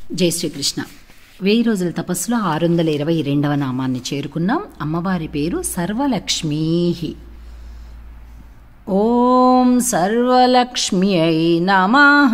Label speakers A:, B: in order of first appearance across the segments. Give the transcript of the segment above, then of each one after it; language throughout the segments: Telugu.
A: జై శ్రీకృష్ణ వెయ్యి రోజుల తపస్సులో ఆరు వందల ఇరవై రెండవ నామాన్ని చేరుకున్నాం అమ్మవారి పేరు సర్వలక్ష్మీ ఓం సర్వలక్ష్మి అయి నమః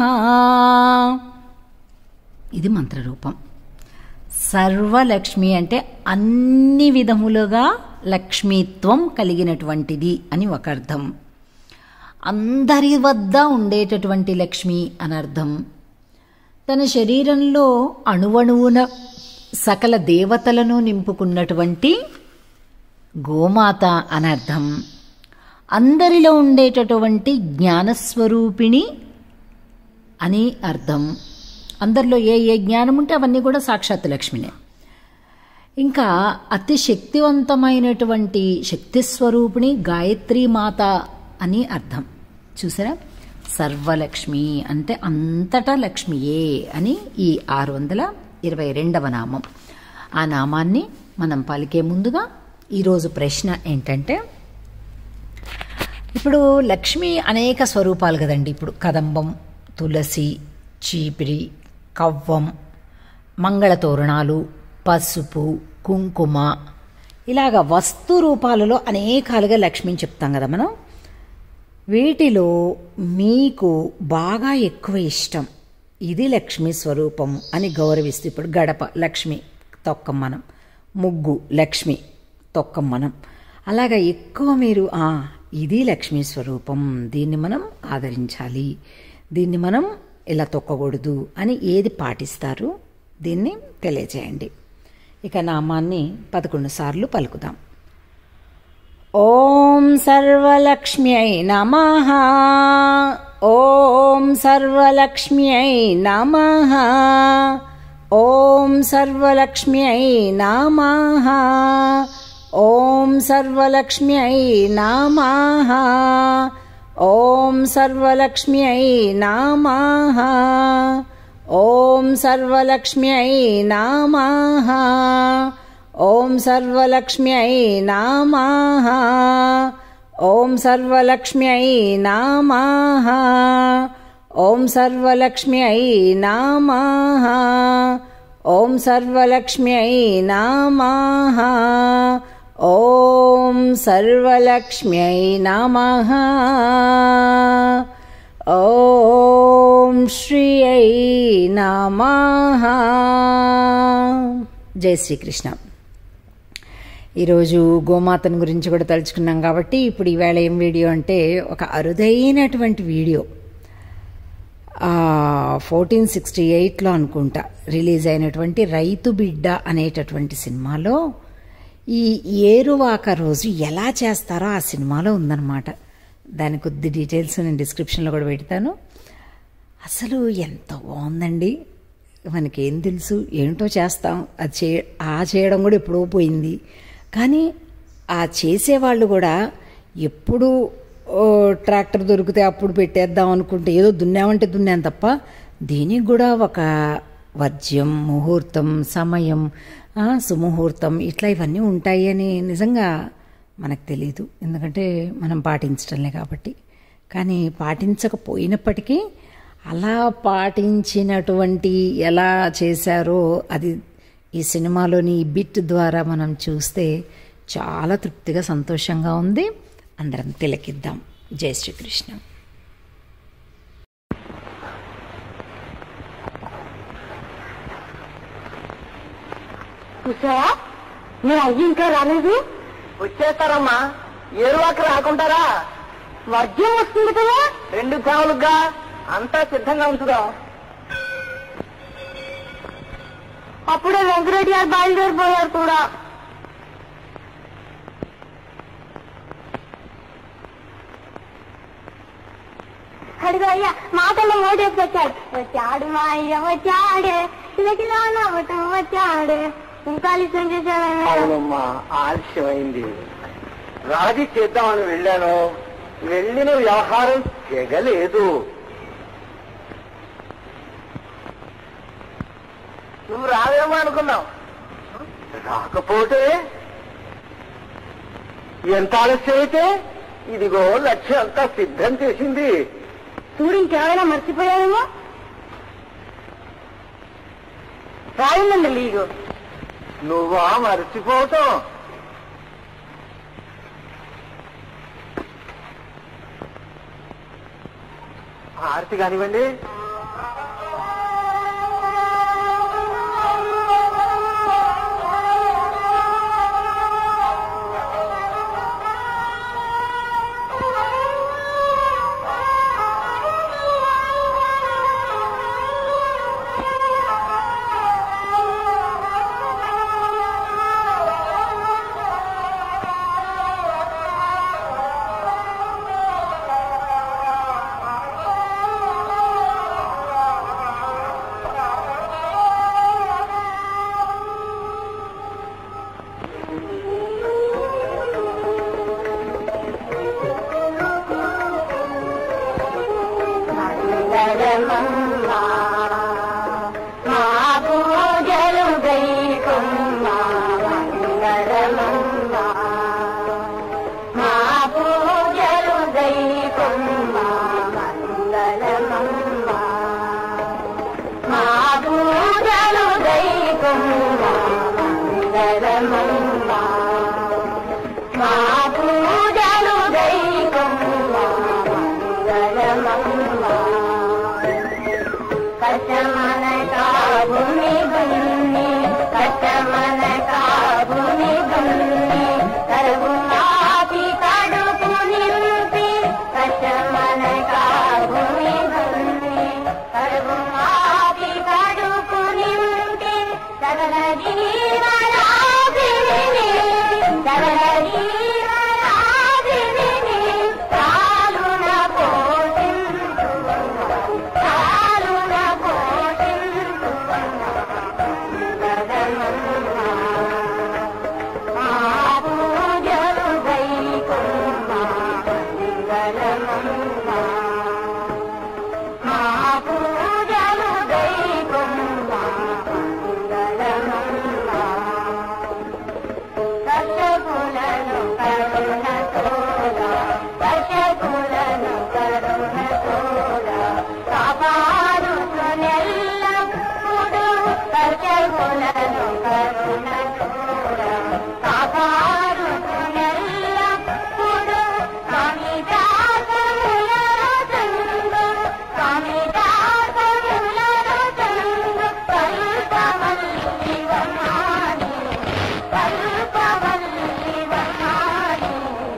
A: ఇది మంత్రరూపం సర్వలక్ష్మి అంటే అన్ని విధములుగా లక్ష్మీత్వం కలిగినటువంటిది అని ఒక అర్థం అందరి వద్ద ఉండేటటువంటి లక్ష్మి అని అర్థం తన శరీరంలో అణువణువున సకల దేవతలను నింపుకున్నటువంటి గోమాత అని అర్థం అందరిలో ఉండేటటువంటి జ్ఞానస్వరూపిణి అని అర్థం అందరిలో ఏ ఏ జ్ఞానం ఉంటే అవన్నీ కూడా సాక్షాత్ లక్ష్మినే ఇంకా అతి శక్తివంతమైనటువంటి శక్తిస్వరూపిణి గాయత్రీ మాత అని అర్థం చూసారా సర్వలక్ష్మి అంటే అంతటా లక్ష్మియే అని ఈ ఆరు వందల ఇరవై రెండవ నామం ఆ నామాన్ని మనం పలికే ముందుగా ఈరోజు ప్రశ్న ఏంటంటే ఇప్పుడు లక్ష్మి అనేక స్వరూపాలు కదండి ఇప్పుడు కదంబం తులసి చీపిరి కవ్వం మంగళతోరణాలు పసుపు కుంకుమ ఇలాగ వస్తు రూపాలలో అనేకాలుగా లక్ష్మిని చెప్తాం కదా మనం వీటిలో మీకు బాగా ఎక్కువ ఇష్టం ఇది లక్ష్మి స్వరూపం అని గౌరవిస్తూ ఇప్పుడు గడప లక్ష్మి తొక్కం మనం ముగ్గు లక్ష్మి తొక్కం మనం అలాగా ఎక్కువ మీరు ఆ ఇది లక్ష్మీ స్వరూపం దీన్ని మనం ఆదరించాలి దీన్ని మనం ఇలా తొక్కకూడదు అని ఏది పాటిస్తారు దీన్ని తెలియజేయండి ఇక నామాన్ని పదకొండు సార్లు పలుకుదాం ఓం సర్వలక్ష్మ్యై నమ ఓం సర్వలక్ష్మ్యై నమ ఓం సర్వలక్ష్మ్యై నమ ఓం సర్వలక్ష్మ్యై నమ ఓం సర్వలక్ష్మ్యై నమ ఓం సర్వలక్ష్మ్యై నమ ఓం సర్వలక్ష్మ్యై నమ ఓం సర్వలక్ష్మ్యై నమ ఓం సర్వలక్ష్మ్యై నమ ఓం సర్వలక్ష్మ్యై నమ ఓం సర్వలక్ష్మ్యై నమ ఓం శ్రీయై నమ జై శ్రీకృష్ణ ఈరోజు గోమాతను గురించి కూడా తలుచుకున్నాం కాబట్టి ఇప్పుడు ఈవేళ ఏం వీడియో అంటే ఒక అరుదైనటువంటి వీడియో ఫోర్టీన్ సిక్స్టీ ఎయిట్లో అనుకుంటా రిలీజ్ అయినటువంటి రైతు బిడ్డ అనేటటువంటి సినిమాలో ఈ ఏరువాక రోజు ఎలా చేస్తారో ఆ సినిమాలో ఉందన్నమాట దాని కొద్ది డీటెయిల్స్ నేను డిస్క్రిప్షన్లో కూడా పెడతాను అసలు ఎంత బాగుందండి మనకేం తెలుసు ఏంటో చేస్తాం అది చే ఆ చేయడం కూడా ఎప్పుడో పోయింది కానీ ఆ చేసేవాళ్ళు కూడా ఎప్పుడు ట్రాక్టర్ దొరికితే అప్పుడు పెట్టేద్దాం అనుకుంటే ఏదో దున్నామంటే దున్నాం తప్ప దీనికి కూడా ఒక వర్జ్యం ముహూర్తం సమయం సుముహూర్తం ఇట్లా ఇవన్నీ ఉంటాయి అని నిజంగా మనకు తెలియదు ఎందుకంటే మనం పాటించడంలే కాబట్టి కానీ పాటించకపోయినప్పటికీ అలా పాటించినటువంటి ఎలా చేశారో అది ఈ సినిమాలోని ఈ బిట్ ద్వారా మనం చూస్తే చాలా తృప్తిగా సంతోషంగా ఉంది అందరం తిలకిద్దాం జై శ్రీకృష్ణ
B: చూసావా నేను అయ్యి ఇంకా రాలేదు
C: వచ్చేస్తారమ్మా ఏరువాక రాకుంటారా
B: వర్జం వస్తుంది కదా
C: రెండు చావులుగా అంతా సిద్ధంగా ఉంచుదాం
B: అప్పుడే వెంకరెడ్డి గారు బయలుదేరిపోయారు కూడా అడిగో అయ్యా మాటల్లో మోడేసి వచ్చాడు వచ్చాడు మా అయ్య వచ్చాడే చిలకిలా నవ్వటం వచ్చాడే ఇంకా లిసన్ చేశాడు
C: అవునమ్మా ఆలస్యమైంది రాజీ చేద్దామని వెళ్ళాను వెళ్ళిన వ్యవహారం చెగలేదు నువ్వు రావేమో అనుకున్నావు రాకపోతే ఎంత ఆలస్యం అయితే ఇదిగో లక్ష్యం అంతా సిద్ధం చేసింది
B: చూడు ఇంకేమైనా మర్చిపోయావేమో రాయిందండి లీగు
C: నువ్వా మర్చిపోవటం ఆర్తి కానివ్వండి
B: మా పూజలు గైకుమ్మా మంగళమమ్మా మా పూజలు గైకుమ్మా మంగళమమ్మా మా పూజలు గైకుమ్మా మంగళమమ్మా మా పూజలు గైకుమ్మా మంగళమమ్మా కష్టమన భూమి భూమి కష్టమన భూమి భూమి కరువు మాపి కడుపు నింపి కష్టమన భూమి భూమి కరువు మాపి కడుపు నింపి సకల జీవరాశిని సకల జీవరాశిని కాలున పోషించు కాలున పోషించు మా పూజలు గైకొమ్మా మంగళమమ్మా మా పూజలు గైకొమ్మా మంగళమమ్మా దర్శకులను కరుణ తోడా దర్శకులను కరుణ తోడా కాపాడుతున్నెల్లప్పుడు దర్శకులను కరుణ తోడా కాపాడుతున్నెల్లప్పుడు స్వామి దాసములను చందు స్వామి దాసములను చందు కల్పమల్లి వమాని కల్పవల్లి వమాని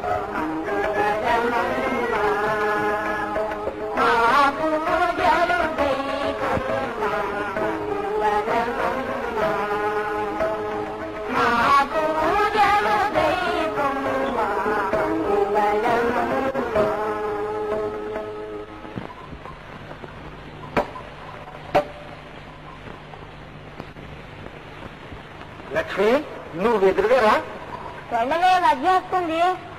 B: మంగళమమ్మా మా పూజలు గైకొమ్మా మంగళమమ్మా మా పూజలు గైకొమ్మా మంగళమమ్మా
C: లక్ష్మి నువ్వు ఎదురుగారా
B: వెళ్ళవే మధ్య వస్తుంది